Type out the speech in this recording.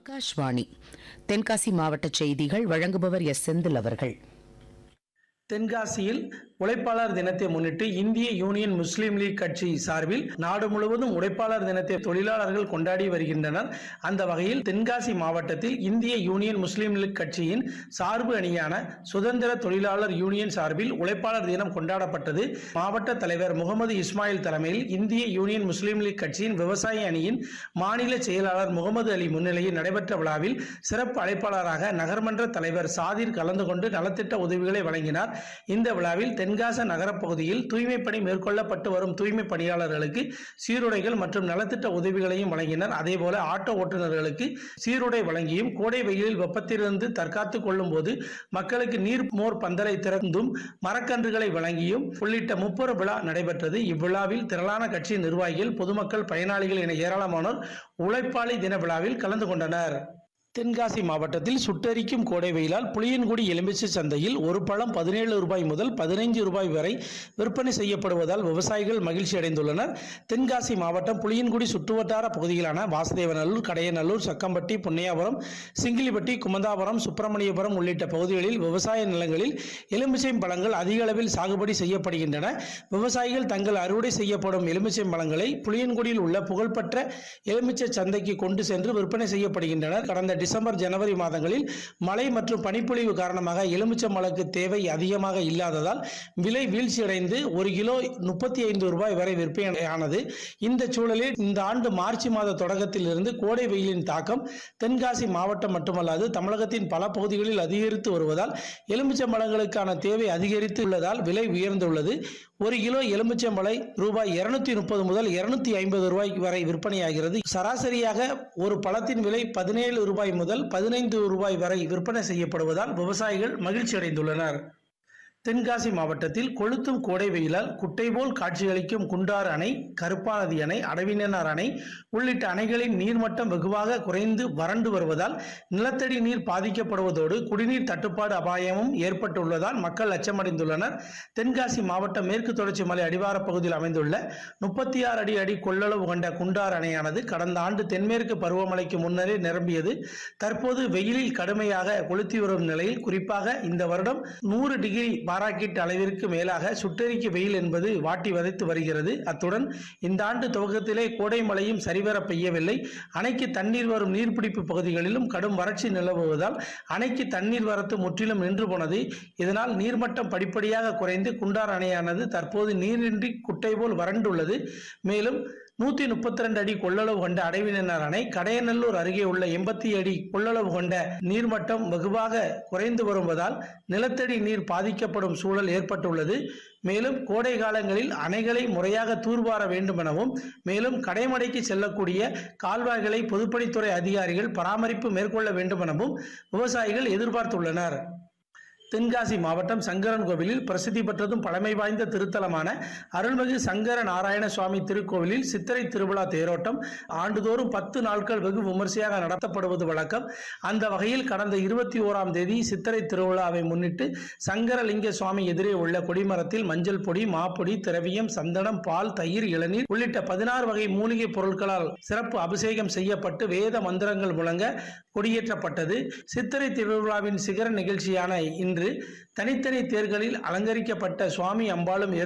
ஆகாஷ்வாணி தென்காசி மாவட்ட செய்திகள் வழங்குபவர் எஸ் செந்தில் அவர்கள் தென்காசியில் உழைப்பாளர் தினத்தை முன்னிட்டு இந்திய யூனியன் முஸ்லீம் லீக் கட்சி சார்பில் நாடு முழுவதும் உழைப்பாளர் தினத்தை தொழிலாளர்கள் கொண்டாடி வருகின்றனர் அந்த வகையில் தென்காசி மாவட்டத்தில் இந்திய யூனியன் முஸ்லீம் லீக் கட்சியின் சார்பு அணியான சுதந்திர தொழிலாளர் யூனியன் சார்பில் உழைப்பாளர் தினம் கொண்டாடப்பட்டது மாவட்ட தலைவர் முகமது இஸ்மாயில் தலைமையில் இந்திய யூனியன் முஸ்லீம் லீக் கட்சியின் விவசாய அணியின் மாநில செயலாளர் முகமது அலி முன்னிலையில் நடைபெற்ற விழாவில் சிறப்பு அழைப்பாளராக நகர்மன்ற தலைவர் சாதிர் கலந்து கொண்டு நலத்திட்ட உதவிகளை வழங்கினார் இந்த விழாவில் தென்காச நகரப் பகுதியில் தூய்மைப் பணி மேற்கொள்ளப்பட்டு வரும் தூய்மை பணியாளர்களுக்கு சீருடைகள் மற்றும் நலத்திட்ட உதவிகளையும் வழங்கினர் அதேபோல ஆட்டோ ஓட்டுநர்களுக்கு சீருடை வழங்கியும் கோடை வெயிலில் வெப்பத்திலிருந்து தற்காத்துக் கொள்ளும் போது மக்களுக்கு நீர் மோர் பந்தலை திறந்தும் மரக்கன்றுகளை வழங்கியும் உள்ளிட்ட முப்பெரு விழா நடைபெற்றது இவ்விழாவில் திரளான கட்சி நிர்வாகிகள் பொதுமக்கள் பயனாளிகள் என ஏராளமானோர் உழைப்பாளி தின விழாவில் கலந்து கொண்டனர் தென்காசி மாவட்டத்தில் சுட்டெரிக்கும் கோடை வெயிலால் புளியன்குடி எலுமிச்சை சந்தையில் ஒரு பழம் பதினேழு ரூபாய் முதல் பதினைந்து ரூபாய் வரை விற்பனை செய்யப்படுவதால் விவசாயிகள் மகிழ்ச்சி அடைந்துள்ளனர் தென்காசி மாவட்டம் புளியன்குடி சுற்றுவட்டார பகுதிகளான வாசுதேவநல்லூர் கடையநல்லூர் சக்கம்பட்டி புன்னையாபுரம் சிங்கிலிப்பட்டி குமந்தாபுரம் சுப்பிரமணியபுரம் உள்ளிட்ட பகுதிகளில் விவசாய நிலங்களில் எலுமிச்சை பழங்கள் அதிக அளவில் சாகுபடி செய்யப்படுகின்றன விவசாயிகள் தங்கள் அறுவடை செய்யப்படும் எலுமிச்சை பழங்களை புளியன்குடியில் உள்ள புகழ்பெற்ற எலுமிச்சை சந்தைக்கு கொண்டு சென்று விற்பனை செய்யப்படுகின்றனர் கடந்த டிசம்பர் ஜனவரி மாதங்களில் மழை மற்றும் பனிப்பொழிவு காரணமாக எலுமிச்சம்பழக்கு தேவை அதிகமாக இல்லாததால் விலை வீழ்ச்சியடைந்து ஒரு கிலோ முப்பத்தி ஐந்து ரூபாய் வரை விற்பனையானது இந்த சூழலில் இந்த ஆண்டு மார்ச் மாத தொடக்கத்திலிருந்து கோடை வெயிலின் தாக்கம் தென்காசி மாவட்டம் மட்டுமல்லாது தமிழகத்தின் பல பகுதிகளில் அதிகரித்து வருவதால் எலுமிச்சம்பழங்களுக்கான தேவை அதிகரித்து உள்ளதால் விலை உயர்ந்துள்ளது ஒரு கிலோ எலுமிச்சம்பழை ரூபாய் இருநூத்தி முப்பது முதல் இருநூத்தி ஐம்பது ரூபாய் வரை விற்பனையாகிறது சராசரியாக ஒரு பழத்தின் விலை பதினேழு ரூபாய் முதல் பதினைந்து ரூபாய் வரை விற்பனை செய்யப்படுவதால் விவசாயிகள் மகிழ்ச்சி அடைந்துள்ளனர் தென்காசி மாவட்டத்தில் கொளுத்தும் கோடை வெயிலால் குட்டை போல் காட்சியளிக்கும் குண்டாறு அணை கருப்பாநதி அணை அடவினனார் அணை உள்ளிட்ட அணைகளின் நீர்மட்டம் வெகுவாக குறைந்து வறண்டு வருவதால் நிலத்தடி நீர் பாதிக்கப்படுவதோடு குடிநீர் தட்டுப்பாடு அபாயமும் ஏற்பட்டுள்ளதால் மக்கள் அச்சமடைந்துள்ளனர் தென்காசி மாவட்டம் மேற்கு தொடர்ச்சி மலை அடிவார பகுதியில் அமைந்துள்ள முப்பத்தி ஆறு அடி அடி கொள்ளளவு கொண்ட குண்டார் அணையானது கடந்த ஆண்டு தென்மேற்கு பருவமழைக்கு முன்னரே நிரம்பியது தற்போது வெயிலில் கடுமையாக கொளுத்தி வரும் நிலையில் குறிப்பாக இந்த வருடம் நூறு டிகிரி பாராக்கிட் அளவிற்கு மேலாக சுட்டெரிக்கு வெயில் என்பது வாட்டி வதைத்து வருகிறது அத்துடன் இந்த ஆண்டு துவக்கத்திலே கோடை மழையும் சரிவர பெய்யவில்லை அணைக்கு தண்ணீர் வரும் நீர்பிடிப்பு பகுதிகளிலும் கடும் வறட்சி நிலவுவதால் அணைக்கு தண்ணீர் வரத்து முற்றிலும் நின்று போனது இதனால் நீர்மட்டம் படிப்படியாக குறைந்து குண்டார் அணையானது தற்போது நீரின்றி குட்டை போல் வறண்டுள்ளது மேலும் நூத்தி முப்பத்தி ரெண்டு அடி கொள்ளளவு கொண்ட அடைவினர் அணை கடையநல்லூர் அருகே உள்ள எண்பத்தி அடி கொள்ளளவு கொண்ட நீர்மட்டம் வெகுவாக குறைந்து வருவதால் நிலத்தடி நீர் பாதிக்கப்படும் சூழல் ஏற்பட்டுள்ளது மேலும் கோடை காலங்களில் அணைகளை முறையாக தூர்வார வேண்டும் எனவும் மேலும் கடைமடைக்கு செல்லக்கூடிய கால்வாய்களை பொதுப்பணித்துறை அதிகாரிகள் பராமரிப்பு மேற்கொள்ள வேண்டும் எனவும் விவசாயிகள் எதிர்பார்த்துள்ளனர் தென்காசி மாவட்டம் சங்கரன் கோவிலில் பிரசித்தி பெற்றதும் பழமை வாய்ந்த திருத்தலமான அருள்மிகு சங்கர நாராயண சுவாமி திருக்கோவிலில் சித்திரை திருவிழா தேரோட்டம் ஆண்டுதோறும் பத்து நாட்கள் வெகு விமர்சையாக நடத்தப்படுவது வழக்கம் அந்த வகையில் கடந்த இருபத்தி ஓராம் தேதி சித்திரை திருவிழாவை முன்னிட்டு சங்கரலிங்க சுவாமி எதிரே உள்ள கொடிமரத்தில் மஞ்சள் பொடி மாப்பொடி திரவியம் சந்தனம் பால் தயிர் இளநீர் உள்ளிட்ட பதினாறு வகை மூலிகை பொருட்களால் சிறப்பு அபிஷேகம் செய்யப்பட்டு வேத மந்திரங்கள் முழங்க கொடியேற்றப்பட்டது சித்திரை திருவிழாவின் சிகர நிகழ்ச்சியான இன்று தனித்தனி தேர்களில் அலங்கரிக்கப்பட்ட சுவாமி அம்பாளும்